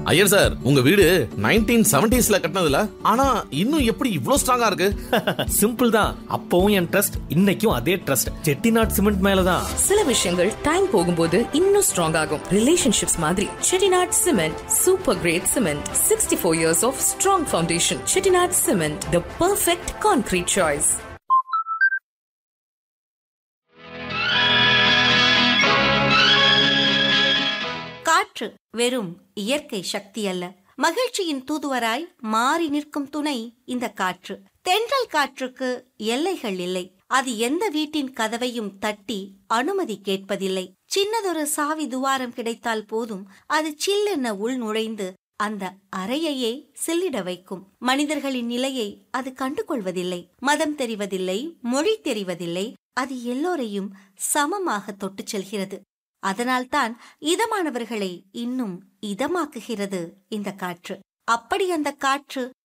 Iyer sir உங்க வீடு nineteen செவன்டிஸ்ல கட்டினதுல ஆனா இன்னும் எப்படி இவ்ளோ ஸ்ட்ராங்கா இருக்கு சிம்பிள் தான் அப்பவும் என் ட்ரஸ்ட் இன்னைக்கும் அதே ட்ரஸ்ட் செட்டிநாட் சிமெண்ட் மேலதான் சில விஷயங்கள் டைம் போகும்போது இன்னும் ஸ்ட்ராங் ஆகும் ரிலேஷன்ஷிப்ஸ் மாதிரி Chettinad cement super great cement sixty four years of strong foundation Chettinad cement the perfect concrete choice காற்று வெறும் இயற்கை சக்தி அல்ல மகிழ்ச்சியின் தூதுவராய் மாறி நிற்கும் துணை இந்த காற்று தென்றல் காற்றுக்கு எல்லைகள் இல்லை அது எந்த வீட்டின் கதவையும் தட்டி அனுமதி கேட்பதில்லை சின்னதொரு சாவி துவாரம் கிடைத்தால் போதும் அது சில்லென உள் நுழைந்து அந்த அறையையே சில்லிட வைக்கும் மனிதர்களின் நிலையை அது கண்டுகொள்வதில்லை மதம் தெரிவதில்லை மொழி தெரிவதில்லை அது எல்லோரையும் சமமாக தொட்டுச் செல்கிறது அதனால்தான் இதமானவர்களை இன்னும் இதமாக்குகிறது இந்த காற்று அப்படி அந்த காற்று